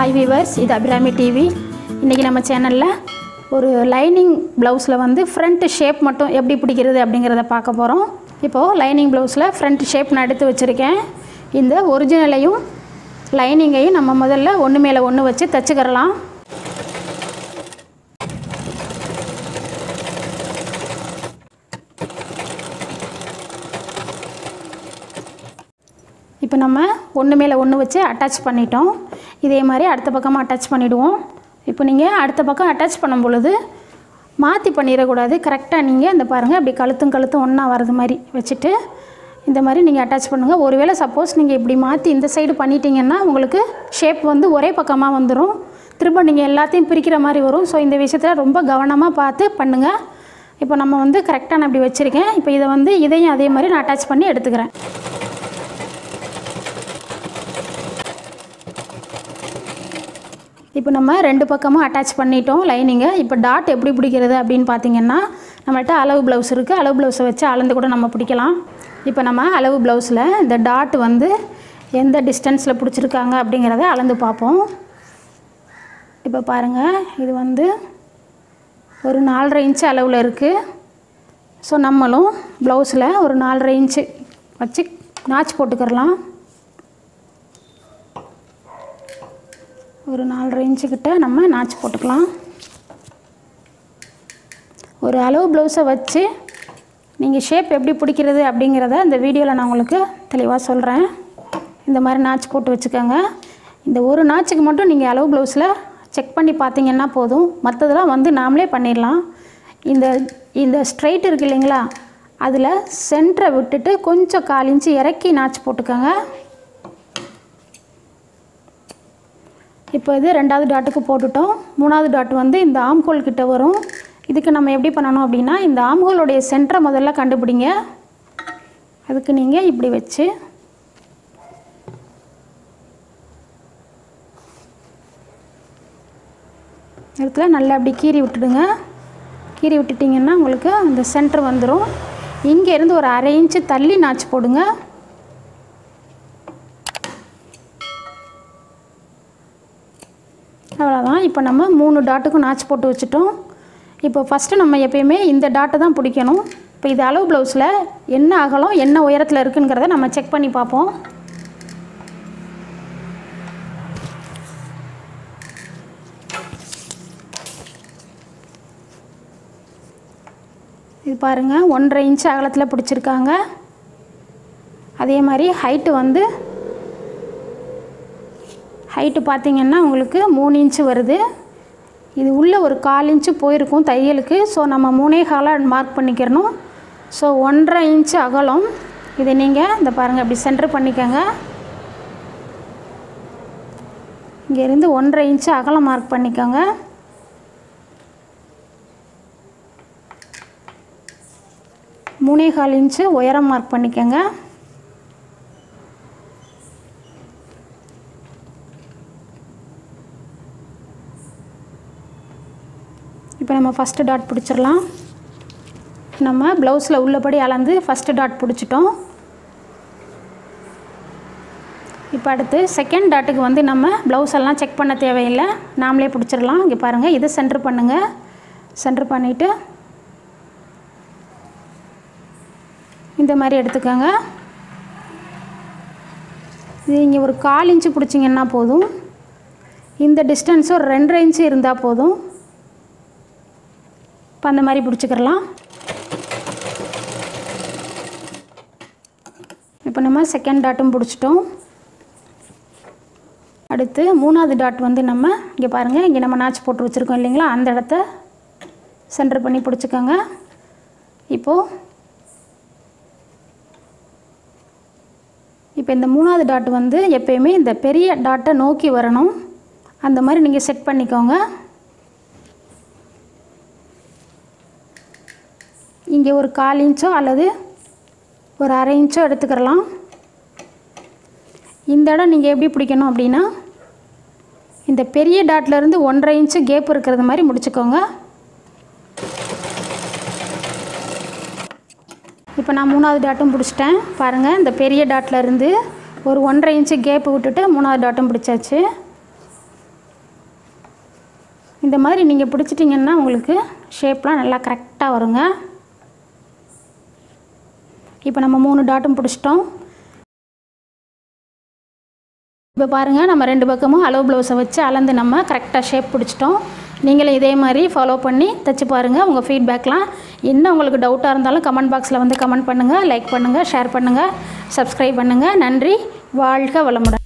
hi viewers இது Abirami TV இன்றைக்கி நம்ம சேனலில் ஒரு லைனிங் ப்ளவுஸில் வந்து ஃப்ரண்ட் ஷேப் மட்டும் எப்படி பிடிக்கிறது அப்படிங்கிறத பார்க்க போகிறோம் இப்போது லைனிங் ப்ளவுஸில் ஃப்ரண்ட் ஷேப் நான் எடுத்து வச்சுருக்கேன் இந்த ஒரிஜினலையும் லைனிங்கையும் நம்ம முதல்ல ஒன்று மேலே ஒன்று வச்சு தச்சுக்கிறலாம் இப்போ நம்ம ஒன்று மேலே ஒன்று வச்சு அட்டாச் பண்ணிட்டோம் இதே மாதிரி அடுத்த பக்கமாக அட்டாச் பண்ணிவிடுவோம் இப்போ நீங்கள் அடுத்த பக்கம் அட்டாச் பண்ணும் பொழுது மாற்றி பண்ணிடக்கூடாது கரெக்டாக நீங்கள் இந்த பாருங்கள் அப்படி கழுத்தும் கழுத்தும் ஒன்றா வர்றது மாதிரி வச்சுட்டு இந்த மாதிரி நீங்கள் அட்டாச் பண்ணுங்கள் ஒருவேளை சப்போஸ் நீங்கள் இப்படி மாற்றி இந்த சைடு பண்ணிட்டீங்கன்னா உங்களுக்கு ஷேப் வந்து ஒரே பக்கமாக வந்துடும் திரும்ப நீங்கள் எல்லாத்தையும் பிரிக்கிற மாதிரி வரும் ஸோ இந்த விஷயத்தில் ரொம்ப கவனமாக பார்த்து பண்ணுங்கள் இப்போ நம்ம வந்து கரெக்டாக நான் இப்படி வச்சுருக்கேன் இப்போ இதை வந்து இதையும் அதே மாதிரி நான் அட்டாச் பண்ணி எடுத்துக்கிறேன் இப்போ நம்ம ரெண்டு பக்கமும் அட்டாச் பண்ணிட்டோம் லைனிங்கை இப்போ டாட் எப்படி பிடிக்கிறது அப்படின்னு பார்த்தீங்கன்னா நம்மள்ட்ட அளவு ப்ளவுஸ் இருக்குது அளவு ப்ளவுஸை வச்சு அளந்து கூட நம்ம பிடிக்கலாம் இப்போ நம்ம அளவு ப்ளவுஸில் இந்த டாட் வந்து எந்த டிஸ்டன்ஸில் பிடிச்சிருக்காங்க அப்படிங்கிறத அளந்து பார்ப்போம் இப்போ பாருங்கள் இது வந்து ஒரு நாலரை இன்ச்சு அளவில் இருக்குது ஸோ நம்மளும் ப்ளவுஸில் ஒரு நாலரை இன்ச்சு வச்சு நாச் போட்டுக்கிறலாம் ஒரு நாலரை இன்ச்சு கிட்ட நம்ம நாச்சு போட்டுக்கலாம் ஒரு அளவு ப்ளவுஸை வச்சு நீங்கள் ஷேப் எப்படி பிடிக்கிறது அப்படிங்கிறத இந்த வீடியோவில் நான் உங்களுக்கு தெளிவாக சொல்கிறேன் இந்த மாதிரி நாச்சு போட்டு வச்சுக்கோங்க இந்த ஒரு நாச்சுக்கு மட்டும் நீங்கள் அளவு ப்ளவுஸில் செக் பண்ணி பார்த்தீங்கன்னா போதும் மற்றதெல்லாம் வந்து நாமளே பண்ணிடலாம் இந்த இந்த ஸ்ட்ரைட் இருக்கு இல்லைங்களா அதில் சென்டரை விட்டுட்டு கொஞ்சம் கால் இன்ச்சு இறக்கி நாச்சு போட்டுக்கோங்க இப்போ இது ரெண்டாவது டாட்டுக்கு போட்டுட்டோம் மூணாவது டாட் வந்து இந்த ஆம்ஹோல் கிட்ட வரும் இதுக்கு நம்ம எப்படி பண்ணணும் அப்படின்னா இந்த ஆம்ஹோலுடைய சென்டரை முதல்ல கண்டுபிடிங்க அதுக்கு நீங்கள் இப்படி வச்சு இடத்துல நல்லா அப்படி கீறி விட்டுடுங்க கீறி விட்டுட்டிங்கன்னா உங்களுக்கு அந்த சென்டர் வந்துடும் இங்கேருந்து ஒரு அரை இன்ச்சு தள்ளி நாச்சு போடுங்க அவ்வளோதான் இப்போ நம்ம மூணு டாட்டுக்கும் நாச்சு போட்டு வச்சுட்டோம் இப்போ ஃபஸ்ட்டு நம்ம எப்பயுமே இந்த டாட்டை தான் பிடிக்கணும் இப்போ இது அளவு ப்ளவுஸில் என்ன அகலம் என்ன உயரத்தில் இருக்குங்கிறத நம்ம செக் பண்ணி பார்ப்போம் இது பாருங்கள் ஒன்றரை இன்ச் அகலத்தில் பிடிச்சிருக்காங்க அதே மாதிரி ஹைட்டு வந்து ஹைட்டு பார்த்தீங்கன்னா உங்களுக்கு மூணு இன்ச்சு வருது இது உள்ளே ஒரு கால் இன்ச்சு போயிருக்கும் தையலுக்கு ஸோ நம்ம மூணே காலாக மார்க் பண்ணிக்கிறணும் ஸோ ஒன்றரை இன்ச்சு அகலம் இதை நீங்கள் இந்த பாருங்கள் அப்படி சென்டர் பண்ணிக்கோங்க இங்கேருந்து ஒன்றரை இன்ச்சு அகலம் மார்க் பண்ணிக்கோங்க மூணே கால் இன்ச்சு உயரம் மார்க் பண்ணிக்கோங்க இப்போ நம்ம ஃபஸ்ட்டு டாட் பிடிச்சிடலாம் நம்ம ப்ளவுஸில் உள்ளபடி அளந்து ஃபஸ்ட்டு டாட் பிடிச்சிட்டோம் இப்போ அடுத்து செகண்ட் டாட்டுக்கு வந்து நம்ம ப்ளவுஸ் எல்லாம் செக் பண்ண தேவையில்லை நாமளே பிடிச்சிடலாம் இங்கே பாருங்கள் இதை சென்டர் பண்ணுங்கள் சென்டர் பண்ணிவிட்டு இந்த மாதிரி எடுத்துக்கோங்க இது இங்கே ஒரு கால் இன்ச்சு பிடிச்சிங்கன்னா போதும் இந்த டிஸ்டன்ஸ் ஒரு ரெண்டரை இன்ச்சு இருந்தால் போதும் இப்போ அந்த மாதிரி பிடிச்சிக்கிறலாம் இப்போ நம்ம செகண்ட் டாட்டும் பிடிச்சிட்டோம் அடுத்து மூணாவது டாட் வந்து நம்ம இங்கே பாருங்கள் இங்கே நம்ம நாச்சு போட்டு வச்சுருக்கோம் இல்லைங்களா அந்த இடத்த சென்டர் பண்ணி பிடிச்சிக்கோங்க இப்போது இப்போ இந்த மூணாவது டாட் வந்து எப்பயுமே இந்த பெரிய டாட்டை நோக்கி வரணும் அந்த மாதிரி நீங்கள் செட் பண்ணிக்கோங்க இங்கே ஒரு கால் இன்ச்சோ அல்லது ஒரு அரை இன்ச்சோ எடுத்துக்கிறலாம் இந்த இடம் நீங்கள் எப்படி பிடிக்கணும் அப்படின்னா இந்த பெரிய டாட்லேருந்து ஒன்றரை இன்ச்சு கேப் இருக்கிறது மாதிரி முடிச்சுக்கோங்க இப்போ நான் மூணாவது டாட்டும் பிடிச்சிட்டேன் பாருங்கள் இந்த பெரிய டாட்லேருந்து ஒரு ஒன்றரை இன்ச்சு கேப் விட்டுட்டு மூணாவது டாட்டும் பிடிச்சாச்சு இந்த மாதிரி நீங்கள் பிடிச்சிட்டிங்கன்னா உங்களுக்கு ஷேப்லாம் நல்லா கரெக்டாக வருங்க இப்போ நம்ம மூணு டாட்டும் பிடிச்சிட்டோம் இப்போ பாருங்கள் நம்ம ரெண்டு பக்கமும் அளவு ப்ளவுஸை வச்சு அளந்து நம்ம கரெக்டாக ஷேப் பிடிச்சிட்டோம் நீங்களும் இதே மாதிரி ஃபாலோ பண்ணி தைச்சு பாருங்கள் உங்கள் ஃபீட்பேக்லாம் என்ன உங்களுக்கு டவுட்டாக இருந்தாலும் கமெண்ட் பாக்ஸில் வந்து கமெண்ட் பண்ணுங்கள் லைக் பண்ணுங்கள் ஷேர் பண்ணுங்கள் சப்ஸ்கிரைப் பண்ணுங்கள் நன்றி வாழ்க வளமுடன்